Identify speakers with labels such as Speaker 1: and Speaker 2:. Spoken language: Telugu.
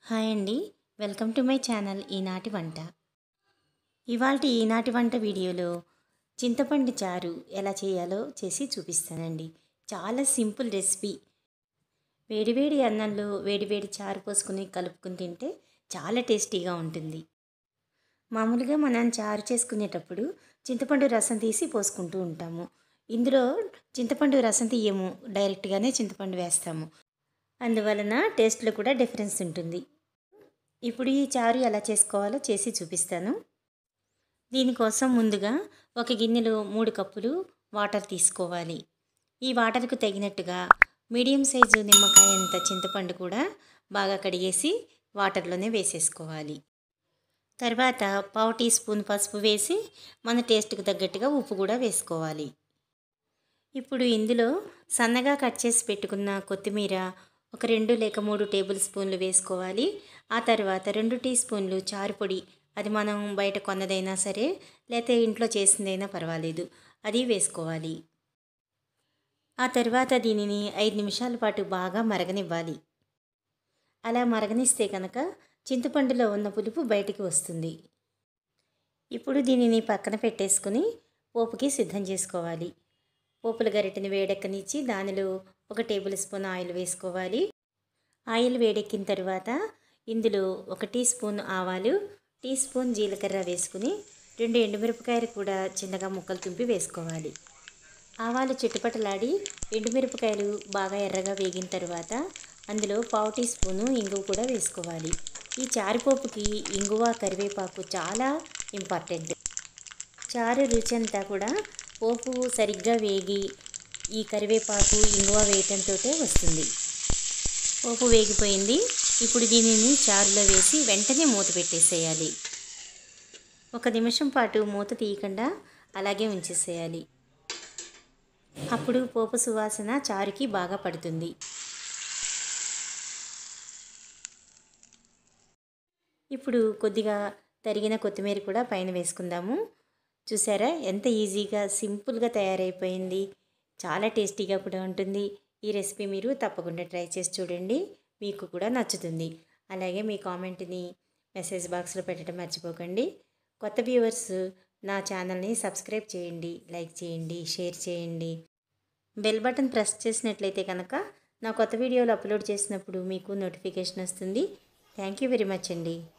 Speaker 1: హాయ్ అండి వెల్కమ్ టు మై ఛానల్ ఈనాటి వంట ఇవాళ ఈనాటి వంట వీడియోలో చింతపండు చారు ఎలా చేయాలో చేసి చూపిస్తానండి చాలా సింపుల్ రెసిపీ వేడివేడి అన్నంలో వేడివేడి చారు పోసుకుని కలుపుకుని తింటే చాలా టేస్టీగా ఉంటుంది మామూలుగా మనం చారు చేసుకునేటప్పుడు చింతపండు రసం తీసి పోసుకుంటూ ఉంటాము ఇందులో చింతపండు రసం తీయము డైరెక్ట్గానే చింతపండు వేస్తాము అందువలన టేస్ట్లో కూడా డిఫరెన్స్ ఉంటుంది ఇప్పుడు ఈ చారు ఎలా చేసుకోవాలో చేసి చూపిస్తాను దీనికోసం ముందుగా ఒక గిన్నెలో మూడు కప్పులు వాటర్ తీసుకోవాలి ఈ వాటర్కు తగినట్టుగా మీడియం సైజు నిమ్మకాయ అంత చింతపండు కూడా బాగా కడిగేసి వాటర్లోనే వేసేసుకోవాలి తర్వాత పావు టీ స్పూన్ పసుపు వేసి మన టేస్ట్కి తగ్గట్టుగా ఉప్పు కూడా వేసుకోవాలి ఇప్పుడు ఇందులో సన్నగా కట్ చేసి పెట్టుకున్న కొత్తిమీర ఒక రెండు లేక మూడు టేబుల్ స్పూన్లు వేసుకోవాలి ఆ తర్వాత రెండు టీ స్పూన్లు చారు పొడి అది మనం బయట కొన్నదైనా సరే లేకపోతే ఇంట్లో చేసిందైనా పర్వాలేదు అది వేసుకోవాలి ఆ తర్వాత దీనిని ఐదు నిమిషాల పాటు బాగా మరగనివ్వాలి అలా మరగనిస్తే కనుక చింతపండులో ఉన్న పులుపు బయటికి వస్తుంది ఇప్పుడు దీనిని పక్కన పెట్టేసుకుని పోపుకి సిద్ధం చేసుకోవాలి పోపుల గరిటెని వేడెక్కనిచ్చి దానిలో ఒక టేబుల్ స్పూన్ ఆయిల్ వేసుకోవాలి ఆయిల్ వేడెక్కిన తర్వాత ఇందులో ఒక టీ స్పూన్ ఆవాలు టీ స్పూన్ జీలకర్ర వేసుకుని రెండు ఎండుమిరపకాయలు కూడా చిన్నగా ముక్కలు తుంపి వేసుకోవాలి ఆవాలు చిట్టుపటలాడి ఎండుమిరపకాయలు బాగా ఎర్రగా వేగిన తర్వాత అందులో పావు టీ స్పూను ఇంగువ కూడా వేసుకోవాలి ఈ చారుపోపుకి ఇంగువ కరివేపాకు చాలా ఇంపార్టెంట్ చారు రుచి అంతా కూడా పోపు సరిగ్గా వేగి ఈ కరివేపాకు ఇంగువ వేయటంతో వస్తుంది పోపు వేగిపోయింది ఇప్పుడు దీనిని చారులో వేసి వెంటనే మూత పెట్టేసేయాలి ఒక నిమిషం పాటు మూత తీయకుండా అలాగే ఉంచేసేయాలి అప్పుడు పోపు సువాసన చారుకి బాగా పడుతుంది ఇప్పుడు కొద్దిగా తరిగిన కొత్తిమీర కూడా పైన వేసుకుందాము చూసారా ఎంత ఈజీగా సింపుల్గా తయారైపోయింది చాలా టేస్టీగా కూడా ఉంటుంది ఈ రెసిపీ మీరు తప్పకుండా ట్రై చేసి చూడండి మీకు కూడా నచ్చుతుంది అలాగే మీ కామెంట్ని మెసేజ్ బాక్స్లో పెట్టడం మర్చిపోకండి కొత్త వ్యూవర్స్ నా ఛానల్ని సబ్స్క్రైబ్ చేయండి లైక్ చేయండి షేర్ చేయండి బెల్ బటన్ ప్రెస్ చేసినట్లయితే కనుక నా కొత్త వీడియోలు అప్లోడ్ చేసినప్పుడు మీకు నోటిఫికేషన్ వస్తుంది థ్యాంక్ యూ వెరీ మచ్ అండి